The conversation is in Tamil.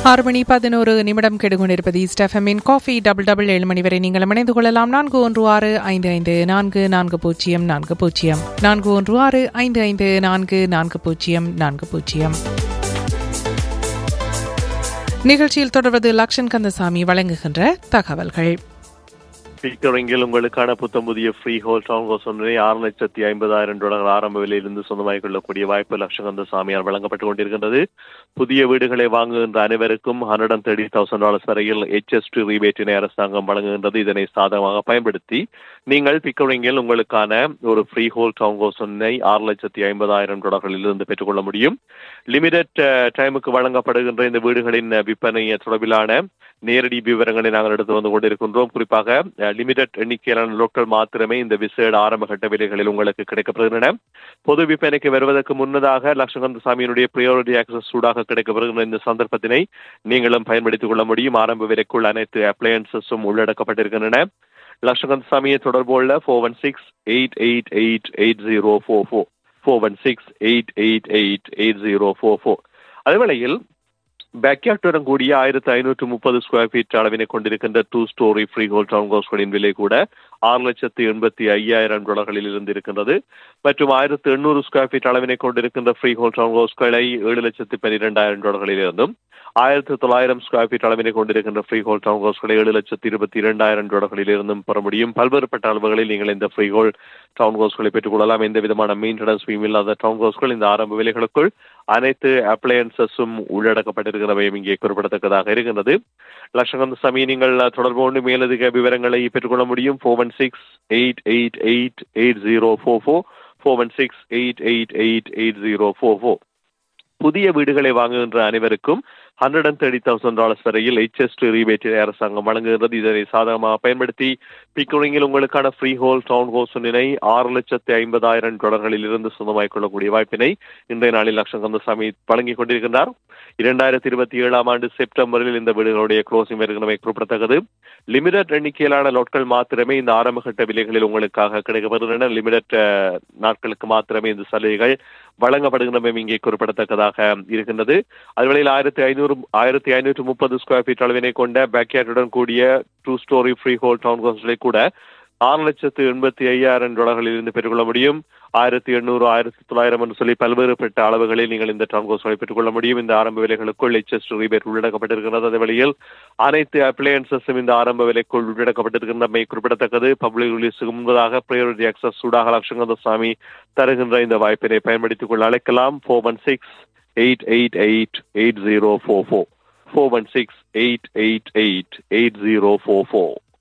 ஆறு மணி பதினோரு நிமிடம் கெடுகொண்டிருப்பது ஸ்டெஃபமின் காஃபி டபுள் டபுள் ஏழு மணி வரை நீங்கள் இணைந்து கொள்ளலாம் நான்கு ஒன்று ஆறு ஐந்து ஐந்து நான்கு நான்கு பூஜ்ஜியம் நான்கு பூஜ்ஜியம் நான்கு ஒன்று ஆறு ஐந்து ஐந்து நான்கு நான்கு பூஜ்ஜியம் நான்கு பூஜ்ஜியம் நிகழ்ச்சியில் தொடர்வது லக்ஷன் கந்தசாமி வழங்குகின்ற தகவல்கள் பிக்கரிங்கில் உங்களுக்கான புத்தம் புதிய ஃப்ரீ ஹோல் டவுன் ஹவுஸ் ஒன்றினை ஆறு லட்சத்தி ஐம்பதாயிரம் டாலர் ஆரம்ப விலையிலிருந்து சொந்தமாகிக் கொள்ளக்கூடிய வாய்ப்பு லட்சகந்த சாமியார் வழங்கப்பட்டுக் கொண்டிருக்கின்றது புதிய வீடுகளை வாங்குகின்ற அனைவருக்கும் hundred and thirty thousand dollars வரையில் ஹெச்எஸ்டி ரீபேட்டினை அரசாங்கம் வழங்குகின்றது இதனை சாதகமாக பயன்படுத்தி நீங்கள் பிக்கரிங்கில் உங்களுக்கான ஒரு ஃப்ரீ ஹோல் டவுன் ஹவுஸ் ஒன்றை ஆறு லட்சத்தி ஐம்பதாயிரம் டாலர்களில் இருந்து பெற்றுக்கொள்ள முடியும் லிமிடெட் டைமுக்கு வழங்கப்படுகின்ற இந்த வீடுகளின் விற்பனை தொடர்பிலான நேரடி விவரங்களை நாங்கள் எடுத்து வந்து கொண்டிருக்கின்றோம் குறிப்பாக லிமிடெட் எண்ணிக்கையிலான லோக்கல் மாத்திரமே இந்த விசேட ஆரம்ப கட்ட விலைகளில் உங்களுக்கு கிடைக்கப்படுகின்றன பொது விற்பனைக்கு வருவதற்கு முன்னதாக லட்சகந்த சாமியினுடைய பிரியாரிட்டி ஆக்சஸ் சூடாக கிடைக்கப்படுகின்ற இந்த சந்தர்ப்பத்தினை நீங்களும் பயன்படுத்திக் கொள்ள முடியும் ஆரம்ப விலைக்குள் அனைத்து அப்ளையன்சஸும் உள்ளடக்கப்பட்டிருக்கின்றன லட்சகந்த சாமியை தொடர்பு உள்ள four one six eight eight eight eight zero four four four one six eight eight eight eight zero four four அதேவேளையில் பேக்யார்டுடன் கூடிய ஆயிரத்தி ஐநூற்று முப்பது ஸ்கொயர் ஃபீட் அளவினை கொண்டிருக்கின்ற two storey freehold town ஹவுஸ்களின் விலை கூட ஆறு லட்சத்து எண்பத்தி ஐயாயிரம் டாலர்களில் இருந்து இருக்கின்றது மற்றும் ஆயிரத்து எண்ணூறு ஸ்கொயர் ஃபீட் அளவினை கொண்டிருக்கின்ற ஃப்ரீ ஹோல் டவுன் ஹவுஸ்களை ஏழு லட்சத்து பன்னிரெண்டாயிரம் டாலர்களில் இருந்தும் ஆயிரத்தி தொள்ளாயிரம் ஸ்கொயர் ஃபீட் அளவினை கொண்டிருக்கின்ற ஃப்ரீ ஹோல் டவுன் ஹவுஸ்களை ஏழு லட்சத்து இருபத்தி இரண்டாயிரம் டாலர்களில் இருந்தும் பெற முடியும் பல்வேறுபட்ட அளவுகளில் நீங்கள் இந்த ஃப்ரீ ஹோல் டவுன் ஹவுஸ்களை பெற்றுக் கொள்ளலாம் எந்த விதமான மெயின்டெனன்ஸ் ஃபீம் இல்லாத டவுன் ஹவுஸ்கள் இந்த ஆரம்ப விலைகளுக்குள் அனைத்து அப்ளையன்சஸும் உள்ளடக்கப்பட்டிருக்கிறவையும் இங்கே குறிப்பிடத்தக்கதாக இருக்கின்றது லட்சகந்த சாமி நீங்கள் தொடர்பு கொண்டு மேலதிக விவரங்களை பெற்றுக்கொள்ள முடியும் four one six eight eight eight eight zero four four four one six eight eight eight eight zero four four புதிய வீடுகளை வாங்குகின்ற அனைவருக்கும் hundred and thirty thousand dollars வரையில் ஹெச்எஸ்டி ரீபேட்டை அரசாங்கம் வழங்குகிறது இதனை சாதகமாக பயன்படுத்தி பிக்கரிங்கில் உங்களுக்கான ஃப்ரீ ஹோல் டவுன் ஹவுஸ் ஒன்றினை ஆறு லட்சத்தி ஐம்பதாயிரம் டாலர்களில் இருந்து சொந்தமாக்கிக் கொள்ளக்கூடிய வாய்ப்பினை இன்றைய நாளில் லட்சம் கந்தசாமி வழங்கிக் கொண்டிருக்கின்றார் இரண்டாயிரத்தி இருபத்தி ஏழாம் ஆண்டு செப்டம்பரில் இந்த வீடுகளுடைய க்ளோசிங் வருகிறமை குறிப்பிடத்தக்கது லிமிடெட் எண்ணிக்கையிலான லோட்கள் மாத்திரமே இந்த ஆரம்பகட்ட விலைகளில் உங்களுக்காக கிடைக்கப்படுகின்றன லிமிடெட் நாட்களுக்கு மாத்திரமே இந்த சலுகைகள் வழங்கப்படுகின்றமை இங்கே குறிப்பிடத்தக்கதாக இருக்கின்றது அதுவேளையில் ஆயிரத்தி ஐநூறு ஆயிரத்தி ஐநூற்று முப்பது ஸ்கொயர் ஃபீட் அளவினை கொண்ட பேக்யார்டுடன் கூடிய two storey freehold town ஹவுஸ்களை கூட ஆறு லட்சத்து எண்பத்தி ஐயாயிரம் டாலர்களில் இருந்து பெற்றுக்கொள்ள முடியும் ஆயிரத்தி எண்ணூறு ஆயிரத்தி தொள்ளாயிரம் என்று சொல்லி பல்வேறுபட்ட அளவுகளில் நீங்கள் இந்த டவுன் ஹவுஸ்களை பெற்றுக்கொள்ள முடியும் இந்த ஆரம்ப விலைகளுக்குள் எச்எஸ் ரீபேட் உள்ளடக்கப்பட்டிருக்கிறது அதே வழியில் அனைத்து அப்ளையன்சஸும் இந்த ஆரம்ப விலைக்குள் உள்ளடக்கப்பட்டிருக்கின்றமை குறிப்பிடத்தக்கது பப்ளிக் ரிலீஸுக்கு முன்பதாக பிரையாரிட்டி அக்சஸ் சூடாக லட்சங்கந்த சாமி தருகின்ற இந்த வாய்ப்பினை பயன்படுத்திக் கொள்ள அழைக்கலாம் four one six eight eight eight eight zero four four four one six eight eight eight eight zero four four